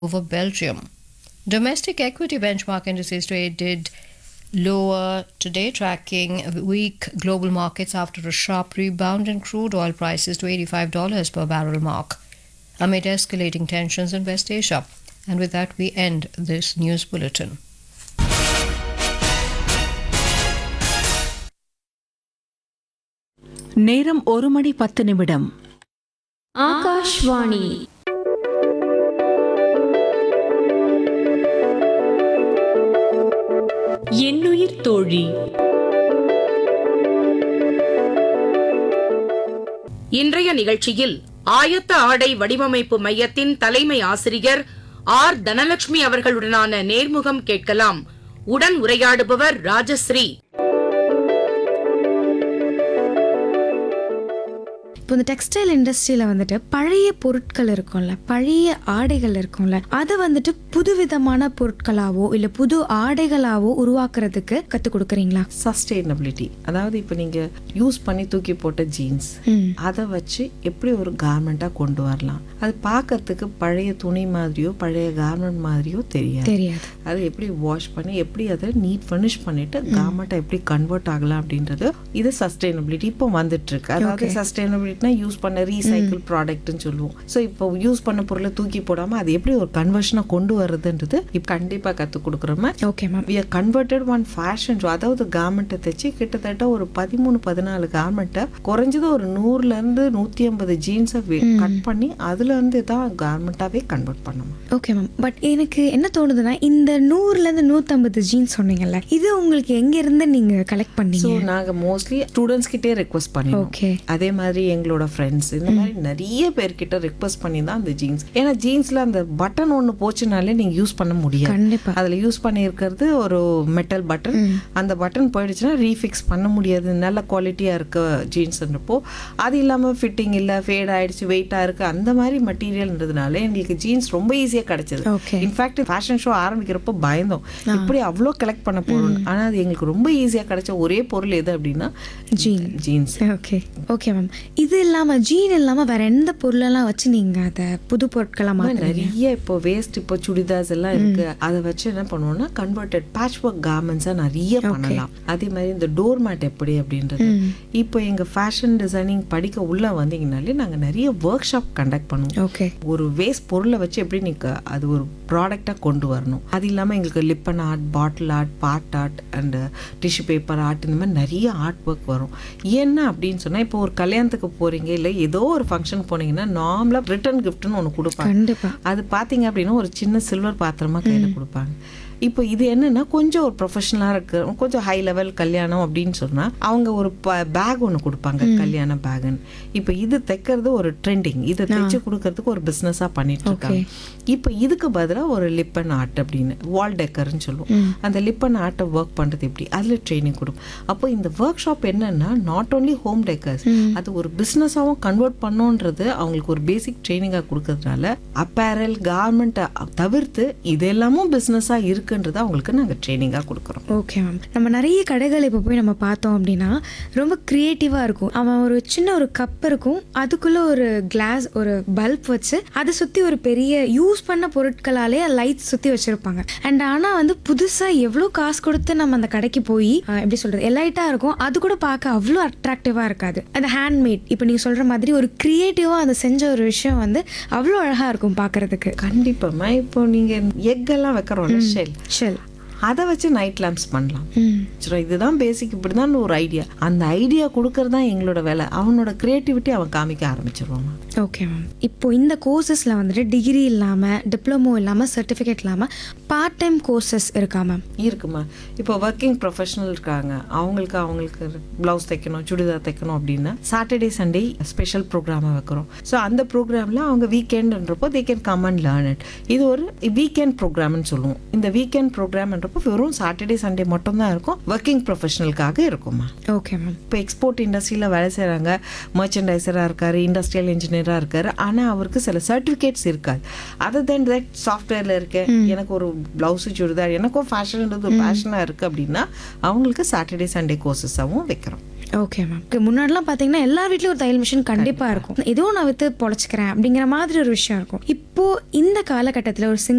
over Belgium. Domestic equity benchmark indices traded lower today, tracking weak global markets after a sharp rebound in crude oil prices to $85 per barrel mark amid escalating tensions in West Asia. And with that, we end this news bulletin. நேரம் ஒரு மணி பத்து நிமிடம் ஆகாஷ்வாணி என்னுயிர் தோழி இன்றைய நிகழ்ச்சியில் ஆயத்த ஆடை வடிவமைப்பு மையத்தின் தலைமை ஆசிரியர் ஆர் தனலட்சுமி அவர்களுடனான நேர்முகம் கேட்கலாம் உடன் உரையாடுபவர் ராஜஸ்ரீ இப்போ இந்த டெக்ஸ்டைல் இண்டஸ்ட்ரியில் வந்துட்டு பழைய பொருட்கள் இருக்கும்ல பழைய ஆடைகள் இருக்கும்ல அதை வந்துட்டு புதுவிதமான பொருட்களாவோ இல்லை புது ஆடைகளாவோ உருவாக்குறதுக்கு கற்றுக் கொடுக்குறீங்களா சஸ்டைனபிலிட்டி அதாவது இப்போ நீங்கள் யூஸ் பண்ணி தூக்கி போட்ட ஜீன்ஸ் ம் அதை வச்சு எப்படி ஒரு கார்மெண்ட்டாக கொண்டு வரலாம் அது பார்க்கறதுக்கு பழைய துணி மாதிரியோ பழைய கார்மெண்ட் மாதிரியோ தெரியாது தெரியாது அதை எப்படி வாஷ் பண்ணி எப்படி அதை நீட் ஃபினிஷ் பண்ணிட்டு கார்மெண்ட்டை எப்படி கன்வெர்ட் ஆகலாம் அப்படின்றது இது சஸ்டைனபிலிட்டி இப்போ வந்துட்டு இருக்கு அதாவது சஸ்டைனபிலிட்டினா யூஸ் பண்ண ரீசைக்கிள் ப்ராடக்ட்னு சொல்லுவோம் ஸோ இப்போ யூஸ் பண்ண பொருளை தூக்கி போடாம அது எப்படி ஒரு கன்வர்ஷனை கொண்டு வர்றதுன்றது இப்போ கண்டிப்பாக கற்றுக் கொடுக்குற மாதிரி okay ma'am we are converted one fashion show அதாவது கார்மெண்ட்டை தைச்சு கிட்டத்தட்ட ஒரு பதிமூணு பதினாலு கார்மெண்ட்டை குறைஞ்சது ஒரு நூறுல இருந்து நூத்தி ஐம்பது ஜீன்ஸை கட் பண்ணி அதுல இருந்து தான் கார்மெண்ட்டாவே கன்வெர்ட் பண்ணணும் ஓகே மேம் பட் எனக்கு என்ன தோணுதுன்னா இந்த நூறுலேருந்து நூற்றம்பது ஜீன்ஸ் சொன்னீங்கல்ல இது உங்களுக்கு எங்கேருந்து நீங்கள் கலெக்ட் ஸோ பண்ணீங்க நாங்க மோஸ்ட்லி ஸ்டூடெண்ட்ஸ் கிட்டே ரெக்வஸ்ட் பண்ணிடுவோம் ஓகே அதே மாதிரி எங்களோட ஃப்ரெண்ட்ஸ் இந்த மாதிரி நிறைய பேர்கிட்ட ரெக்வஸ்ட் பண்ணி தான் அந்த ஜீன்ஸ் ஏன்னா ஜீன்ஸ்ல அந்த பட்டன் ஒன்று போச்சுனாலே நீங்க யூஸ் பண்ண முடியாது கண்டிப்பா அதுல யூஸ் பண்ணியிருக்கிறது ஒரு மெட்டல் பட்டன் அந்த பட்டன் போயிடுச்சுன்னா ரீஃபிக்ஸ் பண்ண முடியாது நல்ல குவாலிட்டியா இருக்க ஜீன்ஸ்ன்றப்போ அது இல்லாம ஃபிட்டிங் இல்ல ஃபேட் ஆயிடுச்சு வெயிட்டா இருக்கு அந்த மாதிரி மெட்டீரியல்ன்றதுனால எங்களுக்கு ஜீன்ஸ் ரொம்ப ஈஸியா கிடைச்சது ஓகே இன்ஃபேக்ட் ஃபேஷன் ஷோ ஆரம்பிக்கிறப்போ பயந்தோம் இப்படி அவ்வளோ கலெக்ட் பண்ண போறோம் ஆனா அது எங்களுக்கு ரொம்ப ஈஸியா கிடைச்ச ஒரே பொருள் எது அப்படின்னா jean jeans okay okay ma'am இது இல்லாம ஜீன் இல்லாம வேற எந்த பொருளெல்லாம் வச்சு நீங்க அதை புது பொருட்களா மாத்துறீங்க நிறைய இப்போ வேஸ்ட் இப்போ சுடிதார்ஸ் எல்லாம் இருக்கு அதை வச்சு என்ன பண்ணுவோம்னா கன்வெர்டட் பேட்ச் ஒர்க் கார்மெண்ட்ஸா நிறைய பண்ணலாம் அதே மாதிரி இந்த டோர் மேட் எப்படி அப்படின்றது இப்போ எங்க ஃபேஷன் டிசைனிங் படிக்க உள்ள வந்தீங்கனாலே நாங்க நிறைய ஒர்க் ஷாப் கண்டக்ட் பண்ணுவோம் ஓகே ஒரு வேஸ்ட் பொருளை வச்சு எப்படி நீங்க அது ஒரு ப்ராடக்டா கொண்டு வரணும் அது இல்லாம எங்களுக்கு lippan art bottle art pot art and tissue paper art இந்த மாதிரி நிறைய ஆர்ட் ஒர்க் வரும் என்ன அப்படின்னு சொன்னா இப்போ ஒரு கல்யாணத்துக்கு போறீங்க இல்ல ஏதோ ஒரு ஃபங்க்ஷன் போனீங்கன்னா நார்மலா ரிட்டர்ன் கிஃப்ட்னு ஒன்று கொடுப்பாங்க கண்டிப்பா அது பார்த்தீங்க அப்படின்னா ஒரு சின்ன சில்வர் பாத்திரமா கையில் கொடுப்பாங்க இப்போ இது என்னன்னா கொஞ்சம் ஒரு ப்ரொஃபஷனலாக இருக்கு கொஞ்சம் ஹை லெவல் கல்யாணம் அப்படின்னு சொன்னா அவங்க ஒரு பேக் ஒன்று கொடுப்பாங்க கல்யாண பேக்னு இப்போ இது தைக்கிறது ஒரு ட்ரெண்டிங் இதை தைச்சு கொடுக்கறதுக்கு ஒரு பிஸ்னஸாக பண்ணிட்டு இருக்காங்க இப்போ இதுக்கு பதிலாக ஒரு லிப்பன் ஆர்ட் அப்படின்னு வால் டெக்கர்னு சொல்லுவோம் அந்த லிப்பன் ஆர்ட்டை ஒர்க் பண்றது எப்படி அதுல ட்ரைனிங் கொடுக்கும் அப்போ இந்த ஒர்க் ஷாப் என்னன்னா நாட் ஓன்லி ஹோம் டெக்கர்ஸ் அது ஒரு பிஸ்னஸாகவும் கன்வெர்ட் பண்ணோன்றது அவங்களுக்கு ஒரு பேசிக் ட்ரைனிங்காக கொடுக்கறதுனால அப்பேரல் கார்மெண்ட்டை தவிர்த்து இது எல்லாமும் பிஸ்னஸாக இருக்குன்றதை அவங்களுக்கு நாங்கள் ட்ரைனிங்காக கொடுக்குறோம் ஓகே மேம் நம்ம நிறைய கடைகள் இப்போ போய் நம்ம பார்த்தோம் அப்படின்னா ரொம்ப க்ரியேட்டிவாக இருக்கும் அவன் ஒரு சின்ன ஒரு கப் இருக்கும் அதுக்குள்ள ஒரு கிளாஸ் ஒரு பல்ப் வச்சு அதை சுற்றி ஒரு பெரிய யூஸ் பண்ண பொருட்களாலே லைட் சுற்றி வச்சுருப்பாங்க அண்ட் ஆனால் வந்து புதுசாக எவ்வளோ காசு கொடுத்து நம்ம அந்த கடைக்கு போய் ஆஹ், எப்படி சொல்கிறது எலைட்டாக இருக்கும் அது கூட பார்க்க அவ்வளோ அட்ராக்டிவாக இருக்காது அந்த ஹேண்ட்மேட் இப்போ நீங்கள் சொல்கிற மாதிரி ஒரு க்ரியேட்டிவாக அதை செஞ்ச ஒரு விஷயம் வந்து அவ்வளோ அழகாக இருக்கும் பார்க்கறதுக்கு கண்டிப்பாம்மா இப்போ நீங்கள் எக்கெல்லாம் வைக்கிறோம்ல ஷெல் ஷெல் அதை வச்சு நைட் லேம்ப்ஸ் பண்ணலாம் ம் சரி இதுதான் பேசிக் இப்படி தான் ஒரு ஐடியா அந்த ஐடியா கொடுக்கறது தான் எங்களோட வேலை அவனோட கிரியேட்டிவிட்டி அவன் காமிக்க ஆரம்பிச்சிருவான் ஓகே மேம் இப்போ இந்த கோர்சஸில் வந்துட்டு டிகிரி இல்லாமல் டிப்ளமோ இல்லாமல் சர்டிஃபிகேட் இல்லாமல் பார்ட் டைம் கோர்சஸ் இருக்கா மேம் இருக்குமா இப்போ ஒர்க்கிங் ப்ரொஃபஷனல் இருக்காங்க அவங்களுக்கு அவங்களுக்கு ப்ளவுஸ் தைக்கணும் சுடிதார் தைக்கணும் அப்படின்னா சாட்டர்டே சண்டே ஸ்பெஷல் ப்ரோக்ராமை வைக்கிறோம் ஸோ அந்த ப்ரோக்ராமில் அவங்க வீக்கெண்டுன்றப்போ they can come and learn it இது ஒரு வீக்கெண்ட் ப்ரோக்ராம்னு சொல்லுவோம் இந்த வீக்கெண்ட் ப்ரோக்ராம்ன்றப்போ வெறும் சாட்டர்டே சண்டே மட்டும்தான் இருக்கும் ஒர்க்கிங் ப்ரொஃபஷனலுக்காக இருக்குமா ஓகே மேம் இப்போ எக்ஸ்போர்ட் இண்டஸ்ட்ரியில் வேலை செய்கிறாங்க மர்ச்சன்டைசராக இருக்காரு இண்டஸ்ட்ரியல் இன்ஜினியராக இருக்காரு ஆனால் அவருக்கு சில சர்டிஃபிகேட்ஸ் இருக்காது அதர் தென் தட் சாஃப்ட்வேரில் இருக்கேன் எனக்கு ஒரு ப்ளவுஸு சுடிதார் எனக்கும் ஃபேஷன்ன்றது ஒரு ஃபேஷனாக இருக்குது அப்படின்னா அவங்களுக்கு சாட்டர்டே சண்டே கோர்சஸாகவும் வைக்கிறோம் ஓகே மேம் முன்னாடிலாம் பார்த்தீங்கன்னா எல்லா வீட்லயும் ஒரு தையல் மிஷின் கண்டிப்பாக இருக்கும் ஏதோ நான் வித்து பொழைச்சிக்கிறேன் அப்படிங்கிற மாதிரி ஒரு விஷயம் இருக்கும் இப்போ இந்த காலகட்டத்தில் ஒரு